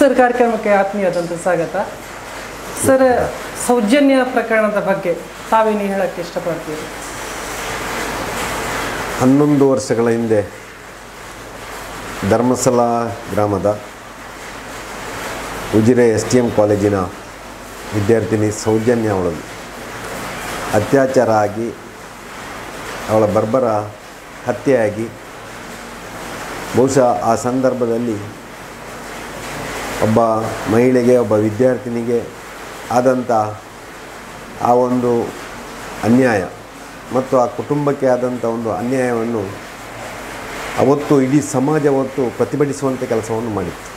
sir ಕಾರ್ಯಕ್ರಮಕ್ಕೆ ಆತ್ಮೀಯದಂತ ಸ್ವಾಗತ sir Soujanya ಪ್ರಕರಣದ ಬಗ್ಗೆ ತಾವೇನು ಹೇಳಕ್ಕೆ ಇಷ್ಟಪಡ್ತೀರಿ ಹನ್ನೊಂದು ವರ್ಷಗಳ ಹಿಂದೆ ಧರ್ಮಸ್ಥಳ ಗ್ರಾಮದ ಉಜಿರೆ ಎಸ್ ಟಿ ಎಮ್ ಕಾಲೇಜಿನ ವಿದ್ಯಾರ್ಥಿನಿ ಸೌಜನ್ಯ ಅವಳನ್ನು ಅತ್ಯಾಚಾರ ಆಗಿ ಅವಳ ಬರ್ಬರ ಹತ್ಯೆಯಾಗಿ ಬಹುಶಃ ಆ ಸಂದರ್ಭದಲ್ಲಿ ಒಬ್ಬ ಮಹಿಳೆಗೆ ಒಬ್ಬ ವಿದ್ಯಾರ್ಥಿನಿಗೆ ಆದಂಥ ಆ ಒಂದು ಅನ್ಯಾಯ ಮತ್ತು ಆ ಕುಟುಂಬಕ್ಕೆ ಆದಂಥ ಒಂದು ಅನ್ಯಾಯವನ್ನು ಅವತ್ತು ಇಡೀ ಸಮಾಜ ಅವತ್ತು ಪ್ರತಿಭಟಿಸುವಂಥ ಕೆಲಸವನ್ನು ಮಾಡಿತ್ತು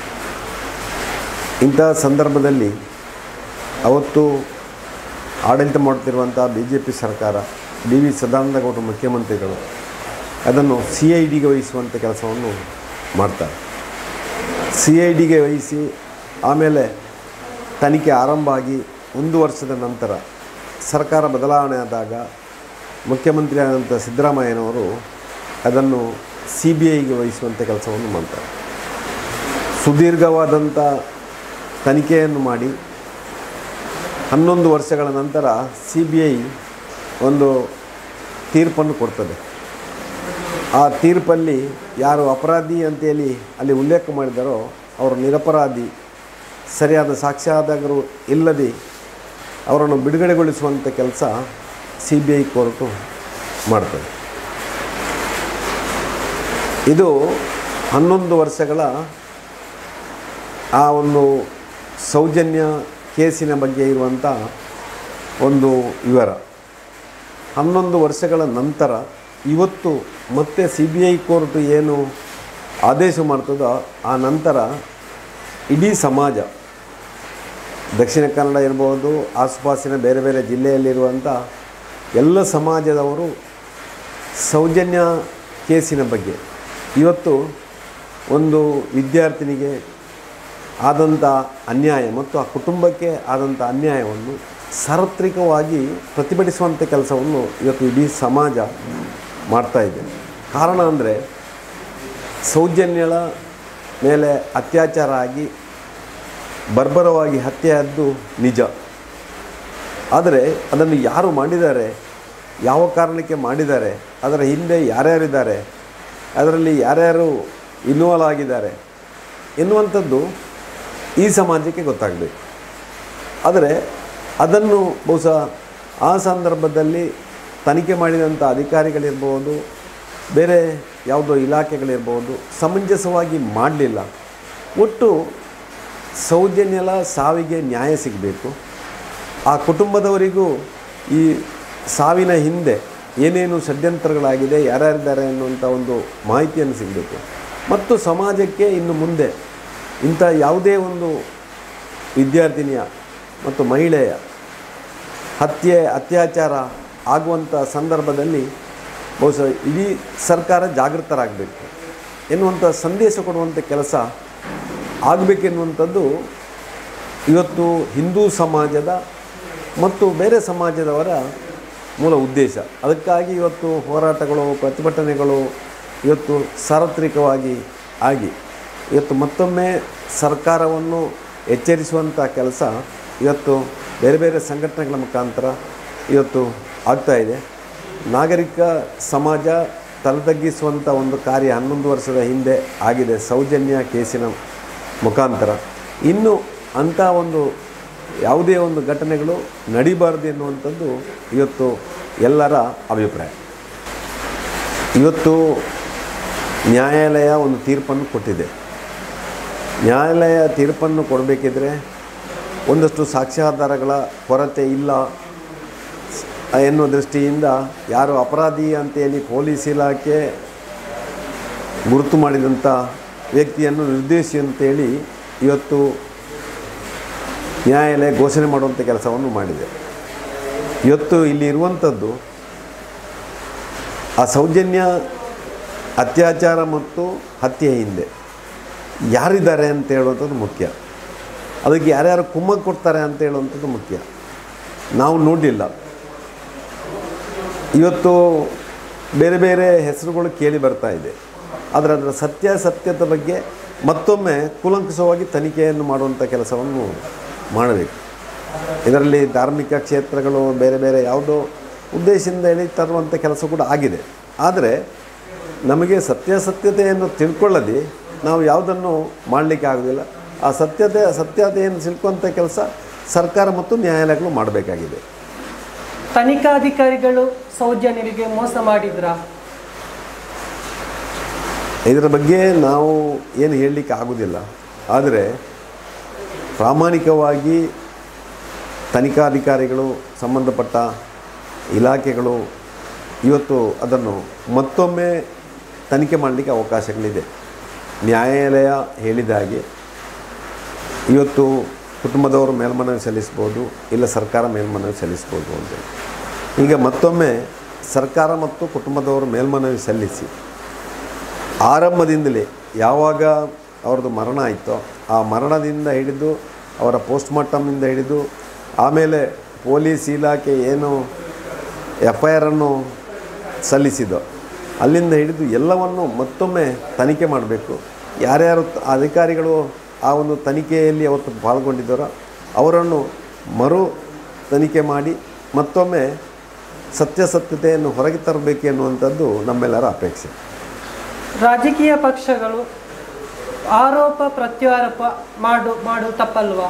ಇಂತಹ ಸಂದರ್ಭದಲ್ಲಿ ಅವತ್ತು ಆಡಳಿತ ಮಾಡುತ್ತಿರುವಂಥ ಬಿ ಜೆ ಪಿ ಸರ್ಕಾರ ಡಿ ವಿ ಸದಾನಂದಗೌಡರು ಮುಖ್ಯಮಂತ್ರಿಗಳು ಅದನ್ನು ಸಿ ಐ ಡಿಗೆ ವಹಿಸುವಂಥ ಕೆಲಸವನ್ನು ಮಾಡ್ತಾರೆ ಸಿ ಐ ಡಿಗೆ ವಹಿಸಿ ಆಮೇಲೆ ತನಿಖೆ ಆರಂಭ ಆಗಿ ಒಂದು ವರ್ಷದ ನಂತರ ಸರ್ಕಾರ ಬದಲಾವಣೆ ಆದಾಗ ಮುಖ್ಯಮಂತ್ರಿ ಆದಂಥ ಸಿದ್ದರಾಮಯ್ಯನವರು ಅದನ್ನು ಸಿ ಬಿ ಐಗೆ ವಹಿಸುವಂಥ ಕೆಲಸವನ್ನು ಮಾಡ್ತಾರೆ ಸುದೀರ್ಘವಾದಂಥ ತನಿಖೆಯನ್ನು ಮಾಡಿ ಹನ್ನೊಂದು ವರ್ಷಗಳ ನಂತರ ಸಿ ಬಿ ಐ ಒಂದು ತೀರ್ಪನ್ನು ಕೊಡ್ತದೆ ಆ ತೀರ್ಪಲ್ಲಿ ಯಾರು ಅಪರಾಧಿ ಅಂತೇಳಿ ಅಲ್ಲಿ ಉಲ್ಲೇಖ ಮಾಡಿದಾರೋ ಅವರು ನಿರಪರಾಧಿ ಸರಿಯಾದ ಸಾಕ್ಷ್ಯಾಧಾರಗಳು ಇಲ್ಲದೆ ಅವರನ್ನು ಬಿಡುಗಡೆಗೊಳಿಸುವಂಥ ಕೆಲಸ ಸಿ ಬಿ ಐ ಕೋರ್ಟು ಮಾಡ್ತದೆ ಇದು ಹನ್ನೊಂದು ವರ್ಷಗಳ ಆ ಒಂದು ಸೌಜನ್ಯ ಕೇಸಿನ ಬಗ್ಗೆ ಇರುವಂಥ ಒಂದು ವಿವರ ಹನ್ನೊಂದು ವರ್ಷಗಳ ನಂತರ ಇವತ್ತು ಮತ್ತೆ ಸಿ ಬಿ ಐ ಕೋರ್ಟ್ ಏನು ಆದೇಶ ಮಾಡ್ತದೋ ಆ ನಂತರ ಇಡೀ ಸಮಾಜ ದಕ್ಷಿಣ ಕನ್ನಡ ಇರ್ಬೋದು ಆಸುಪಾಸಿನ ಬೇರೆ ಬೇರೆ ಜಿಲ್ಲೆಯಲ್ಲಿರುವಂಥ ಎಲ್ಲ ಸಮಾಜದವರು ಸೌಜನ್ಯ ಕೇಸಿನ ಬಗ್ಗೆ ಇವತ್ತು ಒಂದು ವಿದ್ಯಾರ್ಥಿನಿಗೆ ಆದಂಥ ಅನ್ಯಾಯ ಮತ್ತು ಆ ಕುಟುಂಬಕ್ಕೆ ಆದಂಥ ಅನ್ಯಾಯವನ್ನು ಸಾರ್ವತ್ರಿಕವಾಗಿ ಪ್ರತಿಭಟಿಸುವಂಥ ಕೆಲಸವನ್ನು ಇವತ್ತು ಇಡೀ ಸಮಾಜ ಮಾಡ್ತಾ ಇದೆ ಕಾರಣ ಅಂದರೆ ಸೌಜನ್ಯಳ ಮೇಲೆ ಅತ್ಯಾಚಾರ ಆಗಿ ಬರ್ಬರವಾಗಿ ಹತ್ಯೆಯಾದ್ದು ನಿಜ ಆದರೆ ಅದನ್ನು ಯಾರು ಮಾಡಿದ್ದಾರೆ ಯಾವ ಕಾರಣಕ್ಕೆ ಮಾಡಿದ್ದಾರೆ ಅದರ ಹಿಂದೆ ಯಾರ್ಯಾರಿದ್ದಾರೆ ಅದರಲ್ಲಿ ಯಾರ್ಯಾರು ಇನ್ವಾಲ್ವ್ ಆಗಿದ್ದಾರೆ ಎನ್ನುವಂಥದ್ದು ಈ ಸಮಾಜಕ್ಕೆ ಗೊತ್ತಾಗಬೇಕು ಆದರೆ ಅದನ್ನು ಬಹುಶಃ ಆ ಸಂದರ್ಭದಲ್ಲಿ ತನಿಖೆ ಮಾಡಿದಂಥ ಅಧಿಕಾರಿಗಳಿರ್ಬೋದು ಬೇರೆ ಯಾವುದೋ ಇಲಾಖೆಗಳಿರ್ಬೋದು ಸಮಂಜಸವಾಗಿ ಮಾಡಲಿಲ್ಲ ಒಟ್ಟು ಸೌಜನ್ಯಲ ಸಾವಿಗೆ ನ್ಯಾಯ ಸಿಗಬೇಕು ಆ ಕುಟುಂಬದವರಿಗೂ ಈ ಸಾವಿನ ಹಿಂದೆ ಏನೇನು ಷಡ್ಯಂತ್ರಗಳಾಗಿದೆ ಯಾರ್ಯಾರಿದ್ದಾರೆ ಅನ್ನುವಂಥ ಒಂದು ಮಾಹಿತಿಯನ್ನು ಸಿಗಬೇಕು ಮತ್ತು ಸಮಾಜಕ್ಕೆ ಇನ್ನು ಮುಂದೆ ಇಂಥ ಯಾವುದೇ ಒಂದು ವಿದ್ಯಾರ್ಥಿನಿಯ ಮತ್ತು ಮಹಿಳೆಯ ಹತ್ಯೆ ಅತ್ಯಾಚಾರ ಆಗುವಂಥ ಸಂದರ್ಭದಲ್ಲಿ ಬಹುಶಃ ಇಡೀ ಸರ್ಕಾರ ಜಾಗೃತರಾಗಬೇಕು ಎನ್ನುವಂಥ ಸಂದೇಶ ಕೊಡುವಂಥ ಕೆಲಸ ಆಗಬೇಕೆನ್ನುವಂಥದ್ದು ಇವತ್ತು ಹಿಂದೂ ಸಮಾಜದ ಮತ್ತು ಬೇರೆ ಸಮಾಜದವರ ಮೂಲ ಉದ್ದೇಶ ಅದಕ್ಕಾಗಿ ಇವತ್ತು ಹೋರಾಟಗಳು ಪ್ರತಿಭಟನೆಗಳು ಇವತ್ತು ಸಾರ್ವತ್ರಿಕವಾಗಿ ಆಗಿ ಇವತ್ತು ಮತ್ತೊಮ್ಮೆ ಸರ್ಕಾರವನ್ನು ಎಚ್ಚರಿಸುವಂಥ ಕೆಲಸ ಇವತ್ತು ಬೇರೆ ಬೇರೆ ಸಂಘಟನೆಗಳ ಮುಖಾಂತರ ಇವತ್ತು ಆಗ್ತಾ ಇದೆ ನಾಗರಿಕ ಸಮಾಜ ತಲೆತಗ್ಗಿಸುವಂಥ ಒಂದು ಕಾರ್ಯ ಹನ್ನೊಂದು ವರ್ಷದ ಹಿಂದೆ ಆಗಿದೆ ಸೌಜನ್ಯ ಕೇಸಿನ ಮುಖಾಂತರ ಇನ್ನು ಅಂಥ ಒಂದು ಯಾವುದೇ ಒಂದು ಘಟನೆಗಳು ನಡಿಬಾರ್ದು ಎನ್ನುವಂಥದ್ದು ಇವತ್ತು ಎಲ್ಲರ ಅಭಿಪ್ರಾಯ ಇವತ್ತು ನ್ಯಾಯಾಲಯ ಒಂದು ತೀರ್ಪನ್ನು ಕೊಟ್ಟಿದೆ ನ್ಯಾಯಾಲಯ ತೀರ್ಪನ್ನು ಕೊಡಬೇಕಿದ್ರೆ ಒಂದಷ್ಟು ಸಾಕ್ಷ್ಯಾಧಾರಗಳ ಕೊರತೆ ಇಲ್ಲ ಎನ್ನುವ ದೃಷ್ಟಿಯಿಂದ ಯಾರು ಅಪರಾಧಿ ಅಂತೇಳಿ ಪೊಲೀಸ್ ಇಲಾಖೆ ಗುರುತು ಮಾಡಿದಂಥ ವ್ಯಕ್ತಿಯನ್ನು ನಿರ್ದೇಶಿ ಅಂತೇಳಿ ಇವತ್ತು ನ್ಯಾಯಾಲಯ ಘೋಷಣೆ ಮಾಡುವಂಥ ಕೆಲಸವನ್ನು ಮಾಡಿದೆ ಇವತ್ತು ಇಲ್ಲಿ ಇರುವಂಥದ್ದು ಆ ಸೌಜನ್ಯ ಅತ್ಯಾಚಾರ ಮತ್ತು ಹತ್ಯೆ ಹಿಂದೆ ಯಾರಿದ್ದಾರೆ ಅಂತ ಹೇಳುವಂಥದ್ದು ಮುಖ್ಯ ಅದಕ್ಕೆ ಯಾರ್ಯಾರು ಕುಮ್ಮಕ್ ಕೊಡ್ತಾರೆ ಅಂತ ಹೇಳುವಂಥದ್ದು ಮುಖ್ಯ ನಾವು ನೋಡಲಿಲ್ಲ ಇವತ್ತು ಬೇರೆ ಬೇರೆ ಹೆಸರುಗಳು ಕೇಳಿ ಬರ್ತಾ ಇದೆ ಆದರೆ ಅದರ ಸತ್ಯಾಸತ್ಯತೆ ಬಗ್ಗೆ ಮತ್ತೊಮ್ಮೆ ಕೂಲಂಕಷವಾಗಿ ತನಿಖೆಯನ್ನು ಮಾಡುವಂಥ ಕೆಲಸವನ್ನು ಮಾಡಬೇಕು ಇದರಲ್ಲಿ ಧಾರ್ಮಿಕ ಕ್ಷೇತ್ರಗಳು ಬೇರೆ ಬೇರೆ ಯಾವುದೋ ಉದ್ದೇಶದಿಂದ ಹೇಳಿ ತರುವಂಥ ಕೆಲಸ ಕೂಡ ಆಗಿದೆ ಆದರೆ ನಮಗೆ ಸತ್ಯಾಸತ್ಯತೆಯನ್ನು ತಿಳ್ಕೊಳ್ಳದೆ ನಾವು ಯಾವುದನ್ನು ಮಾಡಲಿಕ್ಕೆ ಆಗೋದಿಲ್ಲ ಆ ಸತ್ಯತೆ ಸತ್ಯತೆಯನ್ನು ತಿಳ್ಕೊಂಥ ಕೆಲಸ ಸರ್ಕಾರ ಮತ್ತು ನ್ಯಾಯಾಲಯಗಳು ಮಾಡಬೇಕಾಗಿದೆ ತನಿಖಾಧಿಕಾರಿಗಳು ಸೌಜನ್ಯರಿಗೆ ಮೋಸ ಮಾಡಿದ್ರಾ ಇದರ ಬಗ್ಗೆ ನಾವು ಏನು ಹೇಳಲಿಕ್ಕೆ ಆಗೋದಿಲ್ಲ ಆದರೆ ಪ್ರಾಮಾಣಿಕವಾಗಿ ತನಿಖಾಧಿಕಾರಿಗಳು ಸಂಬಂಧಪಟ್ಟ ಇಲಾಖೆಗಳು ಇವತ್ತು ಅದನ್ನು ಮತ್ತೊಮ್ಮೆ ತನಿಖೆ ಮಾಡಲಿಕ್ಕೆ ಅವಕಾಶಗಳಿದೆ ನ್ಯಾಯಾಲಯ ಹೇಳಿದ ಹಾಗೆ ಇವತ್ತು ಕುಟುಂಬದವರು ಮೇಲ್ಮನವಿ ಸಲ್ಲಿಸ್ಬೋದು ಇಲ್ಲ ಸರ್ಕಾರ ಮೇಲ್ಮನವಿ ಸಲ್ಲಿಸ್ಬೋದು ಅಂತೇಳಿ ಈಗ ಮತ್ತೊಮ್ಮೆ ಸರ್ಕಾರ ಮತ್ತು ಕುಟುಂಬದವರು ಮೇಲ್ಮನವಿ ಸಲ್ಲಿಸಿ ಆರಂಭದಿಂದಲೇ ಯಾವಾಗ ಅವ್ರದ್ದು ಮರಣ ಆಯಿತೋ ಆ ಮರಣದಿಂದ ಹಿಡಿದು ಅವರ ಪೋಸ್ಟ್ಮಾರ್ಟಮಿಂದ ಹಿಡಿದು ಆಮೇಲೆ ಪೊಲೀಸ್ ಇಲಾಖೆ ಏನು ಎಫ್ ಐ ಆರನ್ನು ಸಲ್ಲಿಸಿದೋ ಅಲ್ಲಿಂದ ಹಿಡಿದು ಎಲ್ಲವನ್ನು ಮತ್ತೊಮ್ಮೆ ತನಿಖೆ ಮಾಡಬೇಕು ಯಾರ್ಯಾರು ತ- ಅಧಿಕಾರಿಗಳು ಆ ಒಂದು ತನಿಖೆಯಲ್ಲಿ ಅವತ್ತು ಪಾಲ್ಗೊಂಡಿದ್ದಾರೋ ಅವರನ್ನು ಮರು ತನಿಖೆ ಮಾಡಿ ಮತ್ತೊಮ್ಮೆ ಸತ್ಯಾಸತ್ಯತೆಯನ್ನು ಹೊರಗೆ ತರಬೇಕು ಎನ್ನುವಂಥದ್ದು ನಮ್ಮೆಲ್ಲರ ಅಪೇಕ್ಷೆ ರಾಜಕೀಯ ಪಕ್ಷಗಳು ಆರೋಪ ಪ್ರತ್ಯಾರೋಪ ಮಾಡು ಮಾಡು ತಪ್ಪಲ್ವಾ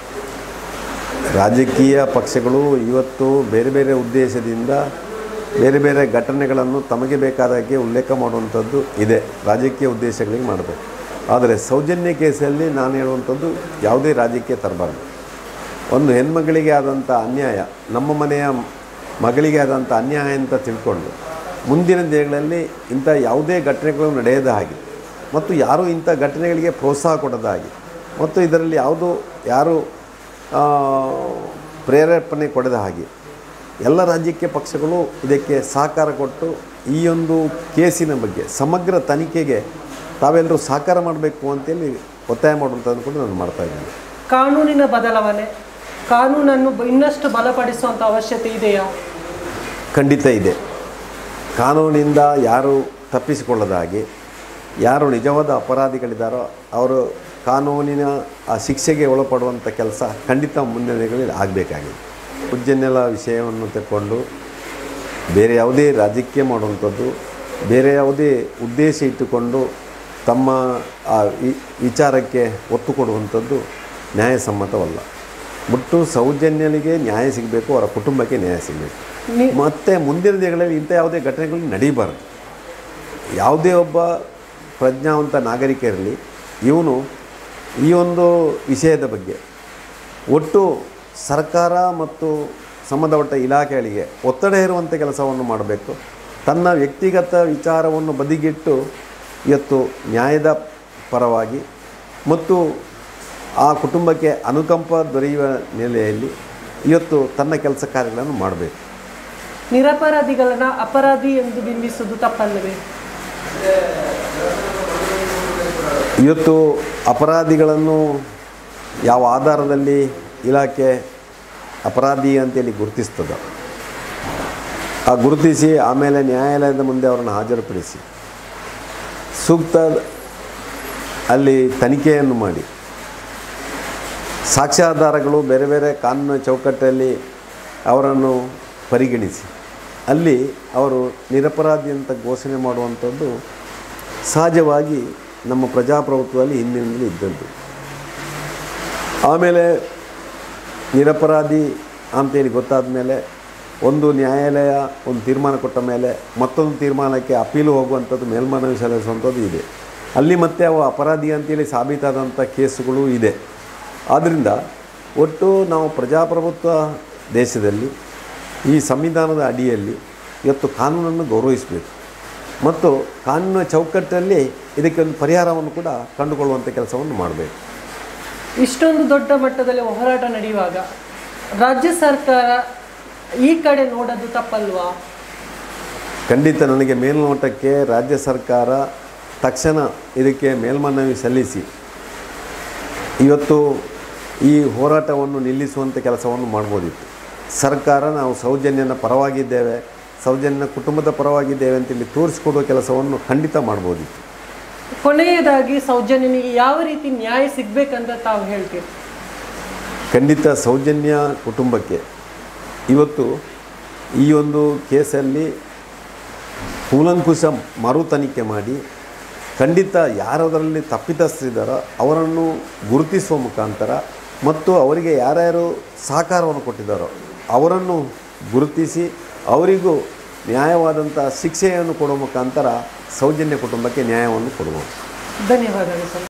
ರಾಜಕೀಯ ಪಕ್ಷಗಳು ಇವತ್ತು ಬೇರೆ ಬೇರೆ ಉದ್ದೇಶದಿಂದ ಬೇರೆ ಬೇರೆ ಘಟನೆಗಳನ್ನು ತಮಗೆ ಬೇಕಾದಾಗೆ ಉಲ್ಲೇಖ ಮಾಡುವಂಥದ್ದು ಇದೆ ರಾಜಕೀಯ ಉದ್ದೇಶಗಳಿಗೆ ಮಾಡಬೇಕು ಆದರೆ ಸೌಜನ್ಯ ಕೇಸಲ್ಲಿ ನಾನು ಹೇಳುವಂಥದ್ದು ಯಾವುದೇ ರಾಜಕೀಯ ತರಬಾರ್ದು ಒಂದು ಹೆಣ್ಮಗಳಿಗೆ ಆದಂಥ ಅನ್ಯಾಯ ನಮ್ಮ ಮನೆಯ ಮಗಳಿಗೆ ಆದಂಥ ಅನ್ಯಾಯ ಅಂತ ತಿಳ್ಕೊಂಡು ಮುಂದಿನ ದಿನಗಳಲ್ಲಿ ಇಂಥ ಯಾವುದೇ ಘಟನೆಗಳು ನಡೆಯದ ಹಾಗೆ ಮತ್ತು ಯಾರೂ ಇಂಥ ಘಟನೆಗಳಿಗೆ ಪ್ರೋತ್ಸಾಹ ಕೊಡದ ಹಾಗೆ ಮತ್ತು ಇದರಲ್ಲಿ ಯಾವುದು ಯಾರು ಆ, ಪ್ರೇರೇಪಣೆ ಕೊಡದ ಹಾಗೆ ಎಲ್ಲ ರಾಜಕೀಯ ಪಕ್ಷಗಳು ಇದಕ್ಕೆ ಸಹಕಾರ ಕೊಟ್ಟು ಈ ಒಂದು ಕೇಸಿನ ಬಗ್ಗೆ ಸಮಗ್ರ ತನಿಖೆಗೆ ತಾವೆಲ್ಲರೂ ಸಹಕಾರ ಮಾಡಬೇಕು ಅಂತೇಳಿ ಒತ್ತಾಯ ಮಾಡುವಂಥದ್ದು ಕೂಡ ನಾನು ಮಾಡ್ತಾ ಇದ್ದೀನಿ ಕಾನೂನಿನ ಬದಲಾವಣೆ ಕಾನೂನನ್ನು ಬ- ಇನ್ನಷ್ಟು ಬಲಪಡಿಸುವಂಥ ಅವಶ್ಯಕತೆ ಇದೆಯಾ ಖಂಡಿತ ಇದೆ ಕಾನೂನಿಂದ ಯಾರು ತಪ್ಪಿಸಿಕೊಳ್ಳದ ಹಾಗೆ ಯಾರು ನಿಜವಾದ ಅಪರಾಧಿಗಳಿದ್ದಾರೋ ಅವರು ಕಾನೂನಿನ ಆ ಶಿಕ್ಷೆಗೆ ಒಳಪಡುವಂಥ ಕೆಲಸ ಖಂಡಿತ ಮುಂದಿನ ದಿನಗಳಲ್ಲಿ ಆಗಬೇಕಾಗಿದೆ ಉಜ್ಜನ್ಯಲ ವಿಷಯವನ್ನು ತಗೊಂಡು ಬೇರೆ ಯಾವುದೇ ರಾಜಕೀಯ ಮಾಡುವಂಥದ್ದು ಬೇರೆ ಯಾವುದೇ ಉದ್ದೇಶ ಇಟ್ಟುಕೊಂಡು ತಮ್ಮ ಆ ವಿ- ವಿಚಾರಕ್ಕೆ ಒತ್ತು ಕೊಡುವಂಥದ್ದು ನ್ಯಾಯಸಮ್ಮತವಲ್ಲ ಒಟ್ಟು ಸೌಜನ್ಯನಿಗೆ ನ್ಯಾಯ ಸಿಗಬೇಕು ಅವರ ಕುಟುಂಬಕ್ಕೆ ನ್ಯಾಯ ಸಿಗಬೇಕು ನಿ- ಮತ್ತು ಮುಂದಿನ ದಿನಗಳಲ್ಲಿ ಇಂಥ ಯಾವುದೇ ಘಟನೆಗಳು ನಡೀಬಾರ್ದು ಯಾವುದೇ ಒಬ್ಬ ಪ್ರಜ್ಞಾವಂತ ನಾಗರಿಕ ಇರಲಿ ಇವನು ಈ ಒಂದು ವಿಷಯದ ಬಗ್ಗೆ ಒಟ್ಟು ಸರ್ಕಾರ ಮತ್ತು ಸಂಬಂಧಪಟ್ಟ ಇಲಾಖೆಗಳಿಗೆ ಒತ್ತಡ ಇರುವಂಥ ಕೆಲಸವನ್ನು ಮಾಡಬೇಕು ತನ್ನ ವ್ಯಕ್ತಿಗತ ವಿಚಾರವನ್ನು ಬದಿಗಿಟ್ಟು ಇವತ್ತು ನ್ಯಾಯದ ಪರವಾಗಿ ಮತ್ತು ಆ ಕುಟುಂಬಕ್ಕೆ ಅನುಕಂಪ ದೊರೆಯುವ ನೆಲೆಯಲ್ಲಿ ಇವತ್ತು ತನ್ನ ಕೆಲಸ ಕಾರ್ಯಗಳನ್ನು ಮಾಡಬೇಕು ನಿರಪರಾಧಿಗಳನ್ನ ಅಪರಾಧಿ ಎಂದು ಬಿಂಬಿಸುವುದು ತಪ್ಪಲ್ಲವೇ ಇವತ್ತು ಅಪರಾಧಿಗಳನ್ನು ಯಾವ ಆಧಾರದಲ್ಲಿ ಇಲಾಖೆ ಅಪರಾಧಿ ಅಂತೇಳಿ ಗುರುತಿಸ್ತದೋ ಆ ಗುರುತಿಸಿ ಆಮೇಲೆ ನ್ಯಾಯಾಲಯದ ಮುಂದೆ ಅವರನ್ನು ಹಾಜರುಪಡಿಸಿ ಸೂಕ್ತ ಅಲ್ಲಿ ತನಿಖೆಯನ್ನು ಮಾಡಿ ಸಾಕ್ಷ್ಯಾಧಾರಗಳು ಬೇರೆ ಬೇರೆ ಕಾನೂನು ಚೌಕಟ್ಟಲ್ಲಿ ಅವರನ್ನು ಪರಿಗಣಿಸಿ ಅಲ್ಲಿ ಅವರು ನಿರಪರಾಧಿ ಅಂತ ಘೋಷಣೆ ಮಾಡುವಂಥದ್ದು ಸಹಜವಾಗಿ ನಮ್ಮ ಪ್ರಜಾಪ್ರಭುತ್ವದಲ್ಲಿ ಹಿಂದಿನಿಂದಲೂ ಇದ್ದದ್ದು ಆಮೇಲೆ ನಿರಪರಾಧಿ ಅಂತೇಳಿ ಗೊತ್ತಾದ ಮೇಲೆ ಒಂದು ನ್ಯಾಯಾಲಯ ಒಂದು ತೀರ್ಮಾನ ಕೊಟ್ಟ ಮೇಲೆ ಮತ್ತೊಂದು ತೀರ್ಮಾನಕ್ಕೆ ಅಪೀಲು ಹೋಗುವಂಥದ್ದು ಮೇಲ್ಮನವಿ ಸಲ್ಲಿಸುವಂಥದ್ದು ಇದೆ ಅಲ್ಲಿ ಮತ್ತೆ ಅವು ಅಪರಾಧಿ ಅಂತೇಳಿ ಸಾಬೀತಾದಂಥ ಕೇಸುಗಳು ಇದೆ ಆದ್ದರಿಂದ ಒಟ್ಟು ನಾವು ಪ್ರಜಾಪ್ರಭುತ್ವ ದೇಶದಲ್ಲಿ ಈ ಸಂವಿಧಾನದ ಅಡಿಯಲ್ಲಿ ಇವತ್ತು ಕಾನೂನನ್ನು ಗೌರವಿಸಬೇಕು ಮತ್ತು ಕಾನೂನಿನ ಚೌಕಟ್ಟಲ್ಲಿ ಇದಕ್ಕೆ ಒಂದು ಪರಿಹಾರವನ್ನು ಕೂಡ ಕಂಡುಕೊಳ್ಳುವಂಥ ಕೆಲಸವನ್ನು ಮಾಡಬೇಕು ಇಷ್ಟೊಂದು ದೊಡ್ಡ ಮಟ್ಟದಲ್ಲಿ ಹೋರಾಟ ನಡೆಯುವಾಗ ರಾಜ್ಯ ಸರ್ಕಾರ ಈ ಕಡೆ ನೋಡೋದು ತಪ್ಪಲ್ವಾ ಖಂಡಿತ ನನಗೆ ಮೇಲ್ನೋಟಕ್ಕೆ ರಾಜ್ಯ ಸರ್ಕಾರ ತಕ್ಷಣ ಇದಕ್ಕೆ ಮೇಲ್ಮನವಿ ಸಲ್ಲಿಸಿ ಇವತ್ತು ಈ ಹೋರಾಟವನ್ನು ನಿಲ್ಲಿಸುವಂಥ ಕೆಲಸವನ್ನು ಮಾಡ್ಬೋದಿತ್ತು ಸರ್ಕಾರ ನಾವು ಸೌಜನ್ಯನ ಪರವಾಗಿದ್ದೇವೆ ಸೌಜನ್ಯನ ಕುಟುಂಬದ ಪರವಾಗಿದ್ದೇವೆ ಅಂತೇಳಿ ತೋರಿಸಿಕೊಡುವ ಕೆಲಸವನ್ನು ಖಂಡಿತ ಮಾಡ್ಬೋದಿತ್ತು ಕೊನೆಯದಾಗಿ ಸೌಜನ್ಯನಿಗೆ ಯಾವ ರೀತಿ ನ್ಯಾಯ ಸಿಗ್ಬೇಕಂತ ತಾವು ಹೇಳ್ತೀರಿ ಖಂಡಿತ ಸೌಜನ್ಯ ಕುಟುಂಬಕ್ಕೆ ಇವತ್ತು ಈ ಒಂದು ಕೇಸಲ್ಲಿ ಕೂಲಂಕುಷ ಮರು ತನಿಖೆ ಮಾಡಿ ಖಂಡಿತ ಯಾರದರಲ್ಲಿ ತಪ್ಪಿತಸ್ಥರಿದ್ದಾರೋ ಅವರನ್ನು ಗುರುತಿಸುವ ಮುಖಾಂತರ ಮತ್ತು ಅವರಿಗೆ ಯಾರ್ಯಾರು ಸಹಕಾರವನ್ನು ಕೊಟ್ಟಿದ್ದಾರೋ ಅವರನ್ನು ಗುರುತಿಸಿ ಅವರಿಗೂ ನ್ಯಾಯವಾದಂಥ ಶಿಕ್ಷೆಯನ್ನು ಕೊಡುವ ಮುಖಾಂತರ ಸೌಜನ್ಯ ಕುಟುಂಬಕ್ಕೆ ನ್ಯಾಯವನ್ನು ಕೊಡುವುದು ಧನ್ಯವಾದಗಳು ಸರ್